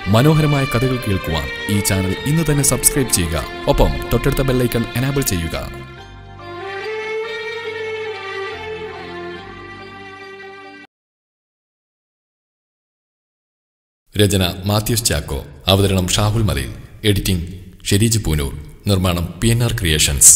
മനോഹരമായ കഥകൾ കേൾക്കുവാൻ ഈ ചാനൽ ഇന്ന് തന്നെ സബ്സ്ക്രൈബ് ചെയ്യുക ഒപ്പം തൊട്ടടുത്ത ബെല്ലൈക്കൺ എനാബിൾ ചെയ്യുക രചന മാത്യൂസ് ചാക്കോ അവതരണം ഷാഹുൽ മലയിൽ എഡിറ്റിംഗ് ഷെരീജ് പൂനൂർ നിർമ്മാണം P N R creations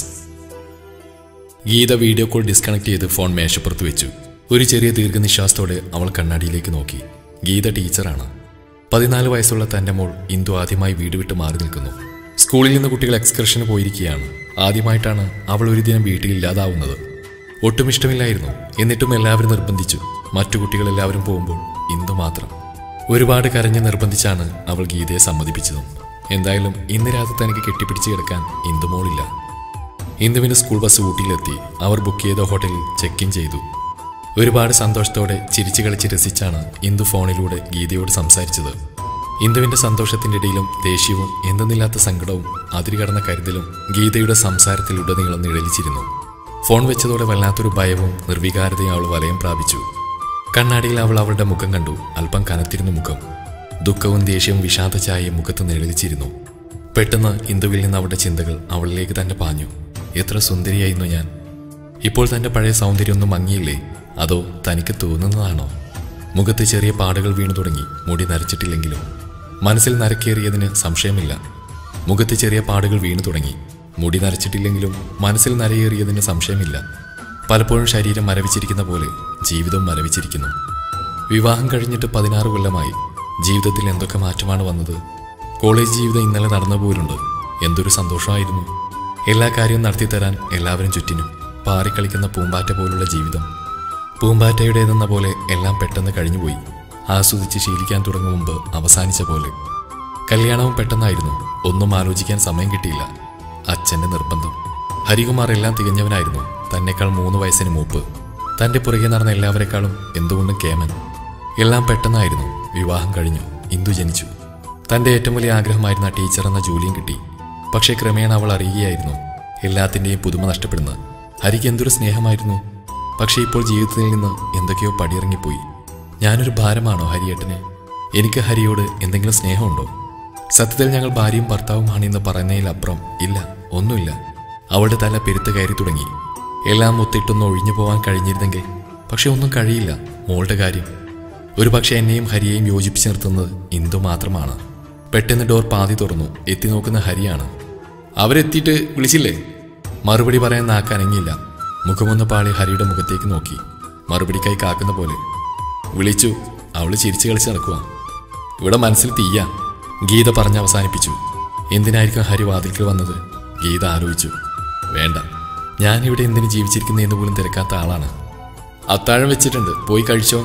Geetha video call disconnect ചെയ്ത് ഫോൺ മേശപ്പുറത്ത് വെച്ചു ഒരു ചെറിയ ദീർഘനിശ്വാസത്തോടെ അവൾ കണ്ണാടിയിലേക്ക് നോക്കി ഗീത ടീച്ചറാണ് പതിനാല് വയസ്സുള്ള തന്റെ മോൾ ഇന്ദു ആദ്യമായി വീട് വിട്ട് മാറി നിൽക്കുന്നു സ്കൂളിൽ നിന്ന് കുട്ടികൾ എക്സ്കർഷന് പോയിരിക്കുകയാണ് ആദ്യമായിട്ടാണ് അവൾ ഒരു ദിനം വീട്ടിൽ ഇല്ലാതാവുന്നത് ഒട്ടും ഇഷ്ടമില്ലായിരുന്നു എന്നിട്ടും എല്ലാവരും നിർബന്ധിച്ചു മറ്റു കുട്ടികൾ എല്ലാവരും പോകുമ്പോൾ ഇന്ദു മാത്രം ഒരുപാട് കരഞ്ഞ് നിർബന്ധിച്ചാണ് അവൾ ഗീതയെ സമ്മതിപ്പിച്ചതും എന്തായാലും ഇന്ന് രാത്രി തനിക്ക് കെട്ടിപ്പിടിച്ച് കിടക്കാൻ ഇന്ദുമോളില്ല ഇന്ദുവിന് സ്കൂൾ ബസ് ഊട്ടിയിലെത്തി അവർ ബുക്ക് ചെയ്ത ഹോട്ടലിൽ ചെക്ക് ഇൻ ചെയ്തു ഒരുപാട് സന്തോഷത്തോടെ ചിരിച്ചു കളിച്ച് രസിച്ചാണ് ഇന്ദു ഫോണിലൂടെ ഗീതയോട് സംസാരിച്ചത് ഇന്ദുവിന്റെ സന്തോഷത്തിന്റെ ഇടയിലും ദേഷ്യവും എന്തെന്നില്ലാത്ത സങ്കടവും അതിരുകടന്ന കരുതലും ഗീതയുടെ സംസാരത്തിലുടനീളം നിഴലിച്ചിരുന്നു ഫോൺ വെച്ചതോടെ വല്ലാത്തൊരു ഭയവും നിർവികാരതയും അവൾ വലയം പ്രാപിച്ചു കണ്ണാടിയിൽ അവൾ അവളുടെ മുഖം കണ്ടു അല്പം കനത്തിരുന്ന മുഖം ദുഃഖവും ദേഷ്യവും വിഷാദ ചായയും മുഖത്ത് നിഴലിച്ചിരുന്നു പെട്ടെന്ന് ഇന്ദുവിൽ നിന്ന് അവളുടെ ചിന്തകൾ അവളിലേക്ക് തന്നെ പാഞ്ഞു എത്ര സുന്ദരിയായിരുന്നു ഞാൻ ഇപ്പോൾ തന്റെ പഴയ സൗന്ദര്യമൊന്നും മങ്ങിയില്ലേ അതോ തനിക്ക് തോന്നുന്നതാണോ മുഖത്ത് ചെറിയ പാടുകൾ വീണു തുടങ്ങി മുടി നരച്ചിട്ടില്ലെങ്കിലും മനസ്സിൽ നരക്കേറിയതിന് സംശയമില്ല മുഖത്ത് ചെറിയ പാടുകൾ വീണു തുടങ്ങി മുടി നരച്ചിട്ടില്ലെങ്കിലും മനസ്സിൽ നരയേറിയതിന് സംശയമില്ല പലപ്പോഴും ശരീരം മരവിച്ചിരിക്കുന്ന പോലെ ജീവിതവും മരവിച്ചിരിക്കുന്നു വിവാഹം കഴിഞ്ഞിട്ട് പതിനാറ് കൊല്ലമായി ജീവിതത്തിൽ എന്തൊക്കെ മാറ്റമാണ് വന്നത് കോളേജ് ജീവിതം ഇന്നലെ നടന്ന പോലുണ്ട് എന്തൊരു സന്തോഷമായിരുന്നു എല്ലാ കാര്യവും നടത്തിത്തരാൻ എല്ലാവരും ചുറ്റിനും പാറിക്കളിക്കുന്ന പൂമ്പാറ്റ പോലുള്ള ജീവിതം പൂമ്പാറ്റയുടേതെന്ന പോലെ എല്ലാം പെട്ടെന്ന് കഴിഞ്ഞുപോയി ആസ്വദിച്ച് ശീലിക്കാൻ തുടങ്ങും മുമ്പ് അവസാനിച്ച പോലെ കല്യാണവും പെട്ടെന്നായിരുന്നു ഒന്നും ആലോചിക്കാൻ സമയം കിട്ടിയില്ല അച്ഛന്റെ നിർബന്ധം ഹരികുമാർ എല്ലാം തികഞ്ഞവനായിരുന്നു തന്നെക്കാൾ മൂന്ന് വയസ്സിന് മൂപ്പ് തന്റെ പുറകെ നടന്ന എല്ലാവരെക്കാളും എന്തുകൊണ്ടും കേമൻ എല്ലാം പെട്ടെന്നായിരുന്നു വിവാഹം കഴിഞ്ഞു ഇന്ദു ജനിച്ചു തന്റെ ഏറ്റവും വലിയ ആഗ്രഹമായിരുന്ന ടീച്ചർ എന്ന ജോലിയും കിട്ടി പക്ഷേ ക്രമേണ അവൾ അറിയുകയായിരുന്നു എല്ലാത്തിൻ്റെയും പുതുമ നഷ്ടപ്പെടുന്ന ഹരിക്ക് എന്തൊരു സ്നേഹമായിരുന്നു പക്ഷേ ഇപ്പോൾ ജീവിതത്തിൽ നിന്ന് എന്തൊക്കെയോ പടിയിറങ്ങിപ്പോയി ഞാനൊരു ഭാരമാണോ ഹരിയേട്ടന് എനിക്ക് ഹരിയോട് എന്തെങ്കിലും സ്നേഹമുണ്ടോ സത്യത്തിൽ ഞങ്ങൾ ഭാര്യയും ഭർത്താവുമാണെന്ന് പറയുന്നതിലപ്പുറം ഇല്ല ഒന്നുമില്ല അവളുടെ തല പെരുത്ത് കയറി തുടങ്ങി എല്ലാം ഒത്തിട്ടൊന്ന് ഒഴിഞ്ഞു പോവാൻ കഴിഞ്ഞിരുന്നെങ്കിൽ പക്ഷെ ഒന്നും കഴിയില്ല മോളുടെ കാര്യം ഒരു പക്ഷെ എന്നെയും ഹരിയെയും യോജിപ്പിച്ച് നിർത്തുന്നത് ഇന്ദു മാത്രമാണ് പെട്ടെന്ന് ഡോർ പാതി തുറന്നു എത്തി നോക്കുന്ന ഹരിയാണ് അവരെത്തിയിട്ട് വിളിച്ചില്ലേ മറുപടി പറയാൻ നാക്ക് അനങ്ങിയില്ല മുഖമൊന്ന് പാളി ഹരിയുടെ മുഖത്തേക്ക് നോക്കി മറുപടിക്കായി കാക്കുന്ന പോലെ വിളിച്ചു അവള് ചിരിച്ചു കളിച്ച് നടക്കുക ഇവിടെ മനസ്സിൽ തീയ ഗീത പറഞ്ഞ് അവസാനിപ്പിച്ചു എന്തിനായിരിക്കും ഹരി വാതിൽക്കൽ വന്നത് ഗീത ആലോചിച്ചു വേണ്ട ഞാനിവിടെ എന്തിനു ജീവിച്ചിരിക്കുന്നതെന്ന് പോലും തിരക്കാത്ത ആളാണ് അത്താഴം വെച്ചിട്ടുണ്ട് പോയി കഴിച്ചോ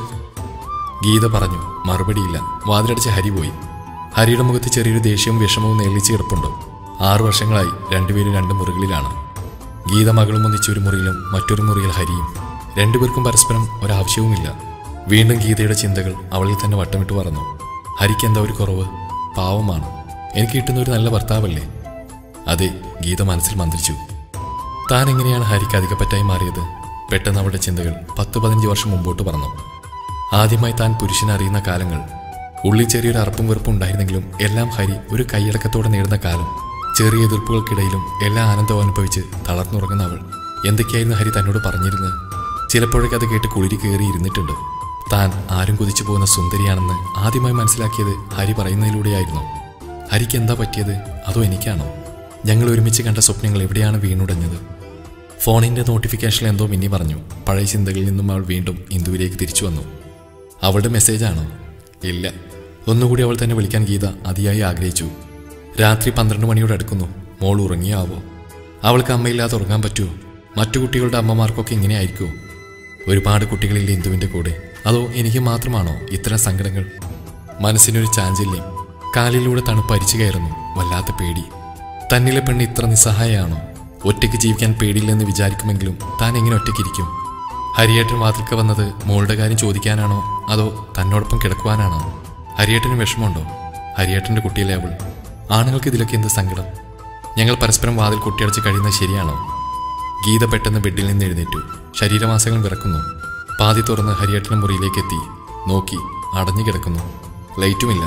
ഗീത പറഞ്ഞു മറുപടിയില്ല വാതിലടിച്ച് ഹരി പോയി ഹരിയുടെ മുഖത്ത് ചെറിയൊരു ദേഷ്യവും വിഷമവും നേളിച്ച് കിടപ്പുണ്ട് ആറു വർഷങ്ങളായി രണ്ടുപേരും രണ്ട് മുറികളിലാണ് ഗീത മകളും ഒന്നിച്ച് ഒരു മുറിയിലും മറ്റൊരു മുറിയിൽ ഹരിയും രണ്ടുപേർക്കും പരസ്പരം ഒരാവശ്യവുമില്ല വീണ്ടും ഗീതയുടെ ചിന്തകൾ അവളിൽ തന്നെ വട്ടമിട്ട് പറന്നു ഹരിക്ക് എന്താ ഒരു കുറവ് പാവമാണ് എനിക്ക് കിട്ടുന്ന ഒരു നല്ല ഭർത്താവല്ലേ അതെ ഗീത മനസ്സിൽ മന്ത്രിച്ചു താൻ എങ്ങനെയാണ് ഹരിക്ക് അധികപ്പറ്റായി മാറിയത് പെട്ടെന്ന് അവളുടെ ചിന്തകൾ പത്ത് പതിനഞ്ച് വർഷം മുമ്പോട്ട് പറന്നു ആദ്യമായി താൻ പുരുഷനെ അറിയുന്ന കാലങ്ങൾ ഉള്ളിൽ ചെറിയൊരു അറപ്പും വെറുപ്പും ഉണ്ടായിരുന്നെങ്കിലും എല്ലാം ഹരി ഒരു കൈയടക്കത്തോടെ നേടുന്ന കാലം ചെറിയ എതിർപ്പുകൾക്കിടയിലും എല്ലാ ആനന്ദവും അനുഭവിച്ച് തളർന്നുറങ്ങുന്ന അവൾ എന്തൊക്കെയായിരുന്നു ഹരി തന്നോട് പറഞ്ഞിരുന്നത് ചിലപ്പോഴൊക്കെ അത് കേട്ട് കുളിരി കയറി ഇരുന്നിട്ടുണ്ട് താൻ ആരും കുതിച്ചു പോകുന്ന സുന്ദരിയാണെന്ന് ആദ്യമായി മനസ്സിലാക്കിയത് ഹരി പറയുന്നതിലൂടെയായിരുന്നു ഹരിക്ക് എന്താ പറ്റിയത് അതോ എനിക്കാണോ ഞങ്ങൾ ഒരുമിച്ച് കണ്ട സ്വപ്നങ്ങൾ എവിടെയാണ് വീണുടഞ്ഞത് ഫോണിന്റെ നോട്ടിഫിക്കേഷനിൽ എന്തോ മിന്നി പറഞ്ഞു പഴയ ചിന്തകളിൽ നിന്നും അവൾ വീണ്ടും ഇന്ദുവിലേക്ക് തിരിച്ചു വന്നു അവളുടെ മെസ്സേജാണോ ഇല്ല ഒന്നുകൂടി അവൾ തന്നെ വിളിക്കാൻ ഗീത അതിയായി ആഗ്രഹിച്ചു രാത്രി പന്ത്രണ്ട് മണിയോട് അടുക്കുന്നു മോൾ ഉറങ്ങിയാവോ അവൾക്ക് അമ്മയില്ലാതെ ഉറങ്ങാൻ പറ്റുമോ മറ്റു കുട്ടികളുടെ അമ്മമാർക്കൊക്കെ ഇങ്ങനെയായിരിക്കുമോ ഒരുപാട് കുട്ടികളില്ലേ ഇന്ദുവിൻ്റെ കൂടെ അതോ എനിക്ക് മാത്രമാണോ ഇത്തരം സങ്കടങ്ങൾ മനസ്സിനൊരു ചാഞ്ചല്യം കാലിലൂടെ തണുപ്പ് അരിച്ചു കയറുന്നു വല്ലാത്ത പേടി തന്നിലെ പെണ്ണ് ഇത്ര നിസ്സഹായമാണോ ഒറ്റയ്ക്ക് ജീവിക്കാൻ പേടിയില്ലെന്ന് വിചാരിക്കുമെങ്കിലും താൻ എങ്ങനെ ഒറ്റയ്ക്കിരിക്കും ഹരിയേട്ടൻ വാതിൽക്ക വന്നത് മോളുടെ കാര്യം ചോദിക്കാനാണോ അതോ തന്നോടൊപ്പം കിടക്കുവാനാണോ ഹരിയേട്ടന് വിഷമമുണ്ടോ ഹരിയേട്ടൻ്റെ കുട്ടിയല്ലേ അവൾ ആണുങ്ങൾക്ക് ഇതിലൊക്കെ എന്ത് സങ്കടം ഞങ്ങൾ പരസ്പരം വാതിൽ കുട്ടിയടച്ച് കഴിയുന്നത് ശരിയാണോ ഗീത പെട്ടെന്ന് ബെഡിൽ നിന്ന് എഴുന്നേറ്റു ശരീരമാസങ്ങൾ വിറക്കുന്നു പാതി തുറന്ന് ഹരിയേട്ടൻ്റെ മുറിയിലേക്ക് എത്തി നോക്കി അടഞ്ഞു കിടക്കുന്നു ലൈറ്റുമില്ല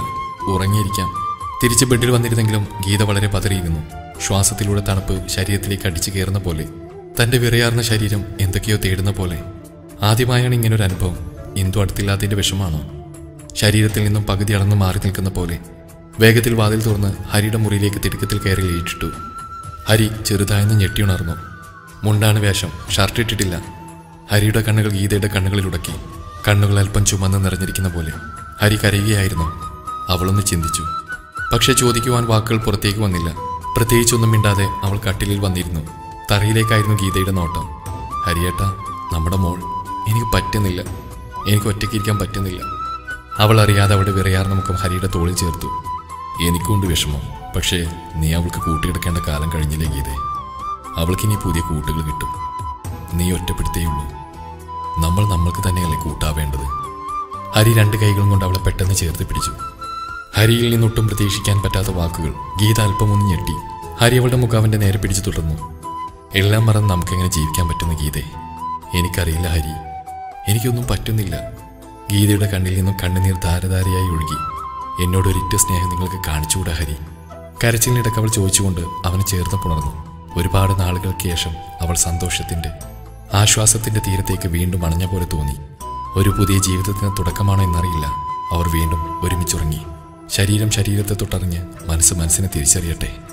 ഉറങ്ങിയിരിക്കാം തിരിച്ച് ബെഡിൽ വന്നിരുന്നെങ്കിലും ഗീത വളരെ പതറിയിരുന്നു ശ്വാസത്തിലൂടെ തണുപ്പ് ശരീരത്തിലേക്ക് അടിച്ചു കയറുന്ന പോലെ തന്റെ വിറയാർന്ന ശരീരം എന്തൊക്കെയോ തേടുന്ന പോലെ ആദ്യമായാണ് ഇങ്ങനൊരു അനുഭവം ഇന്ദു അടുത്തില്ലാത്തതിന്റെ വിഷമാണോ ശരീരത്തിൽ നിന്നും പകുതി അളന്ന് മാറി നിൽക്കുന്ന പോലെ വേഗത്തിൽ വാതിൽ തുറന്ന് ഹരിയുടെ മുറിയിലേക്ക് തിടുക്കത്തിൽ കയറി ലയിച്ചിട്ടു ഹരി ചെറുതായെന്ന് ഞെട്ടിയുണർന്നു മുണ്ടാണ് വേഷം ഷർട്ട് ഇട്ടിട്ടില്ല ഹരിയുടെ കണ്ണുകൾ ഗീതയുടെ കണ്ണുകളിൽ ഉടക്കി കണ്ണുകൾ അല്പം ചുമന്ന് നിറഞ്ഞിരിക്കുന്ന പോലെ ഹരി കരയുകയായിരുന്നു അവളൊന്ന് ചിന്തിച്ചു പക്ഷെ ചോദിക്കുവാൻ വാക്കുകൾ പുറത്തേക്ക് വന്നില്ല പ്രത്യേകിച്ചൊന്നും മിണ്ടാതെ അവൾ കട്ടിലിൽ വന്നിരുന്നു തറയിലേക്കായിരുന്നു ഗീതയുടെ നോട്ടം ഹരിയേട്ട നമ്മുടെ മോൾ എനിക്ക് പറ്റുന്നില്ല എനിക്ക് ഒറ്റയ്ക്ക് ഇരിക്കാൻ പറ്റുന്നില്ല അവൾ അറിയാതെ അവളുടെ വിറയാർന്ന മുഖം ഹരിയുടെ തോളിൽ ചേർത്തു എനിക്കുണ്ട് വിഷമം പക്ഷേ നീ അവൾക്ക് കൂട്ടിയെടുക്കേണ്ട കാലം കഴിഞ്ഞില്ലേ ഗീതേ അവൾക്കിനി പുതിയ കൂട്ടുകൾ കിട്ടും നീ ഒറ്റപ്പെടുത്തേയുള്ളൂ നമ്മൾ നമ്മൾക്ക് തന്നെയല്ലേ കൂട്ടാവേണ്ടത് ഹരി രണ്ട് കൈകളും കൊണ്ട് അവളെ പെട്ടെന്ന് ചേർത്ത് പിടിച്ചു ഹരിയിൽ നിന്നൊട്ടും പ്രതീക്ഷിക്കാൻ പറ്റാത്ത വാക്കുകൾ ഗീത അല്പം ഒന്ന് ഞെട്ടി ഹരി അവളുടെ മുഖം അവന്റെ നേരെ പിടിച്ചു തുടർന്നു എല്ലാം മറന്ന് നമുക്കെങ്ങനെ ജീവിക്കാൻ പറ്റുന്ന ഗീതേ എനിക്കറിയില്ല ഹരി എനിക്കൊന്നും പറ്റുന്നില്ല ഗീതയുടെ കണ്ണിൽ നിന്നും കണ്ണുനീർ ധാരധാരയായി ഒഴുകി എന്നോടൊരിറ്റ സ്നേഹം നിങ്ങൾക്ക് കാണിച്ചുകൂടാ ഹരി കരച്ചിലിനിടക്ക് അവൾ ചോദിച്ചുകൊണ്ട് അവനെ ചേർന്ന് പുണർന്നു ഒരുപാട് നാളുകൾക്ക് ശേഷം അവൾ സന്തോഷത്തിന്റെ ആശ്വാസത്തിന്റെ തീരത്തേക്ക് വീണ്ടും അണഞ്ഞ പോലെ തോന്നി ഒരു പുതിയ ജീവിതത്തിന് തുടക്കമാണോ എന്നറിയില്ല അവർ വീണ്ടും ഒരുമിച്ചുറങ്ങി ശരീരം ശരീരത്തെ തൊട്ടറിഞ്ഞ് മനസ്സ് മനസ്സിനെ തിരിച്ചറിയട്ടെ